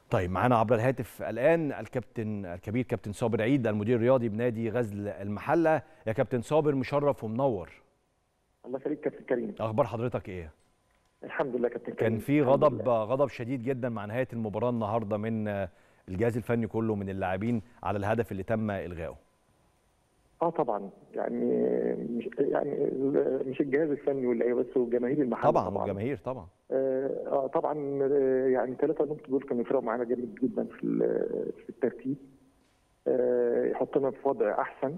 طيب معانا عبر الهاتف الان الكابتن الكبير كابتن صابر عيد المدير الرياضي بنادي غزل المحله يا كابتن صابر مشرف ومنور الله يخليك كابتن كريم اخبار حضرتك ايه الحمد لله كابتن كريم كان في الحمد غضب لله. غضب شديد جدا مع نهايه المباراه النهارده من الجهاز الفني كله من اللاعبين على الهدف اللي تم الغائه اه طبعا يعني مش يعني ال- مش الجهاز الفني واللعيبه بس وجماهير المحل طبعا والجماهير طبعا اه آه، طبعا آه، يعني ثلاثه نقط دول كانوا يفرقوا معانا جامد جدا في ال- في الترتيب آه، يحطنا في وضع احسن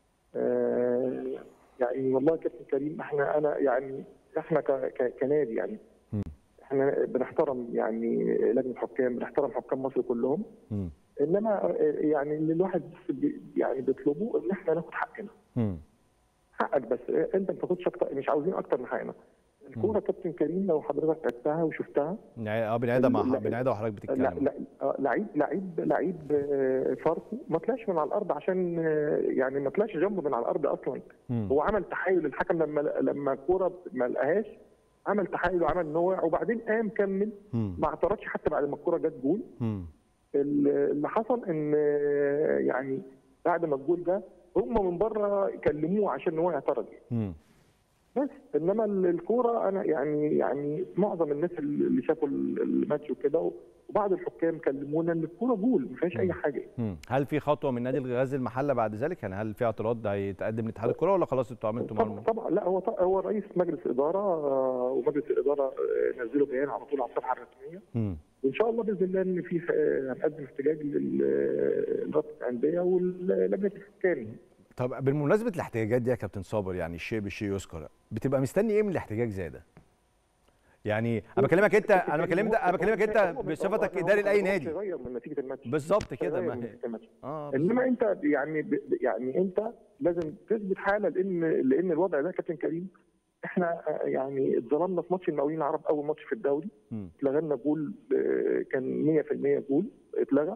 آه، يعني والله يا كابتن كريم احنا انا يعني احنا ك- ك- كنادي يعني مم. احنا بنحترم يعني لجنه حكام بنحترم حكام مصر كلهم مم. انما آه، يعني اللي الواحد بس بي- يعني بيطلبه ان احنا ناخد حقنا مم. حقك بس آه، انت ما تاخدش اكتر مش عاوزين اكتر من حقنا الكوره كابتن كريم لو حضرتك عدتها وشفتها نع- اه بنعيدها مع لا- بنعيدها وحضرتك لا بتتكلم لا آه، لعيب لعيب لعيب آه، فاركو ما طلعش من على الارض عشان آه، يعني ما طلعش جنبه من على الارض اصلا مم. هو عمل تحايل الحكم لما لما الكوره ما لقاهاش عمل تحايل وعمل نوع وبعدين قام كمل مم. ما اعترضش حتى بعد ما الكوره جت جول مم. اللي حصل ان آه، يعني بعد ما الجول ده هم من بره كلموه عشان هو يعترض مم. بس انما ال- الكوره انا يعني يعني معظم الناس اللي شافوا ال- الماتش وكده وبعض الحكام كلمونا ان الكوره جول ما فيهاش اي حاجه مم. هل في خطوه من نادي غزل المحله بعد ذلك يعني هل في اعتراض هيتقدم لاتحاد الكره ولا خلاص انتوا عملتوا طبعا, مرمى طبعا لا هو ط- هو رئيس مجلس اداره آه، ومجلس الاداره آه، نزلوا بيان على طول على الصفحه الرسميه مم. وان شاء الله باذن الله ان في آه، هنقدم احتجاج لرابطه الانديه ولجنه الحكام طب بالمناسبه الاحتجاجات دي يا كابتن صابر يعني الشيء بالشيء يذكر بتبقى مستني ايه من الاحتجاج زي ده؟ يعني انا بكلمك انت انا بكلمك انا بكلمك انت بصفتك اداري لاي نادي غير من نتيجه الماتش بالظبط كده غير ما من هي نتيجة الماتش. اه انما انت يعني ب- يعني انت لازم تثبت حاله لان لان الوضع ده كابتن كريم احنا آه، يعني اتظلمنا في ماتش المقاولين العرب اول ماتش في الدوري مم. اتلغى لنا جول آه، كان 100% جول اتلغى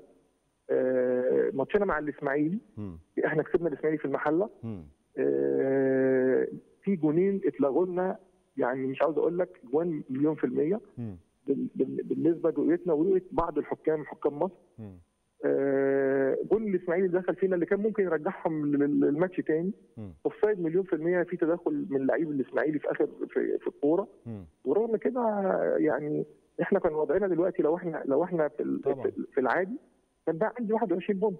آه، ماتشنا مع الاسماعيلي مم. احنا كسبنا الاسماعيلي في المحله مم. آه، في جونين اتلغوا لنا يعني مش عاوز اقول لك جوان مليون في الميه مم. بال- بال- بالنسبه لرؤيتنا ورؤيه بعض الحكام حكام مصر مم. آه، جول الاسماعيلي اللي دخل فينا اللي كان ممكن يرجعهم لل- للماتش تاني مم. اوفسايد مليون في المية في تدخل من لعيب الاسماعيلي في اخر في, في الكوره مم. ورغم كده يعني احنا كان وضعنا دلوقتي لو احنا لو احنا في ال- طبعا. في- في العادي كان بقى عندي 21 بونت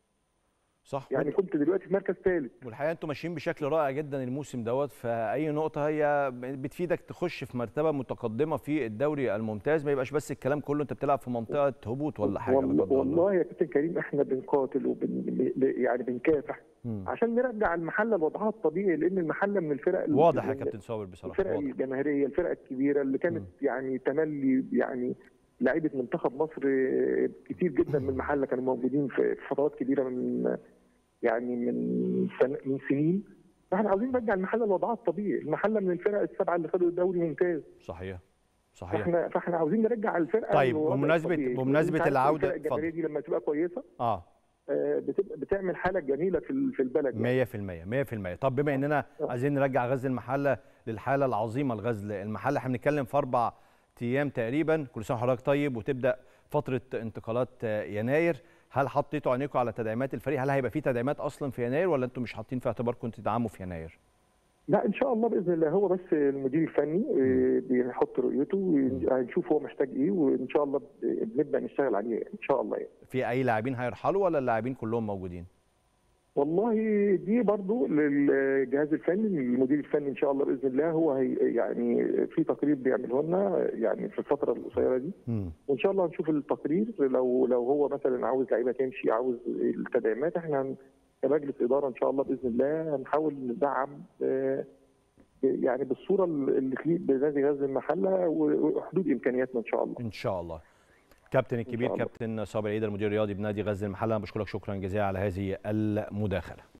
صح يعني كنت دلوقتي في مركز ثالث والحقيقه انتوا ماشيين بشكل رائع جدا الموسم دوت فاي نقطه هي بتفيدك تخش في مرتبه متقدمه في الدوري الممتاز ما يبقاش بس الكلام كله انت بتلعب في منطقه هبوط ولا حاجه لا والله, قدر الله. والله يا كابتن كريم احنا بنقاتل وبن ب- يعني بنكافح مم. عشان نرجع المحله لوضعها الطبيعي لان المحله من الفرق ال- واضح يا ال- كابتن صابر بصراحه الفرق واضح الجماهيريه الفرق الكبيره اللي كانت يعني تملي يعني لعيبه منتخب مصر آه، كتير جدا من المحله كانوا موجودين في في فترات كبيره من يعني من سن من سنين فاحنا عاوزين نرجع المحله لوضعها الطبيعي المحله من الفرق السبعه اللي خدوا الدوري ممتاز صحيح صحيح فاحنا فاحنا عاوزين نرجع الفرقه طيب، للوضع بمناسبة- الطبيعي. بمناسبة أنت عارف العودة- الفرق الجماهيريه دي لما تبقى كويسه اه آه، بتبقى بتعمل حاله جميله في ال- في البلد يعني. 100% 100% طب بما اننا عايزين نرجع غزل المحله للحاله العظيمه لغزل المحله احنا بنتكلم في اربع ايام تقريبا كل سنه وحضرتك طيب وتبدا فتره انتقالات آه، يناير هل حطيتوا عينيكم على تدعيمات الفريق هل هيبقى في تدعيمات اصلا في يناير ولا انتم مش حاطين في اعتباركم تدعموا في يناير لا ان شاء الله باذن الله هو بس المدير الفني آه، بيحط رؤيته هنشوف هو محتاج ايه وان شاء الله بنبدا نشتغل عليه ان شاء الله يعني. في اي لاعبين هيرحلوا ولا اللاعبين كلهم موجودين والله دي برضو للجهاز الفني المدير الفني ان شاء الله باذن الله هو هي يعني في تقرير بيعمله لنا يعني في الفتره القصيره دي مم. وان شاء الله هنشوف التقرير لو لو هو مثلا عاوز لعيبه تمشي عاوز التدعيمات احنا هن- كمجلس اداره ان شاء الله باذن الله هنحاول ندعم آه، يعني بالصوره اللي تليق بنادي غزل المحله وحدود امكانياتنا ان شاء الله ان شاء الله كابتن الكبير الله. كابتن صابر عيد المدير الرياضي بنادي غزل المحله انا بشكرك شكرا جزيلا على هذه المداخله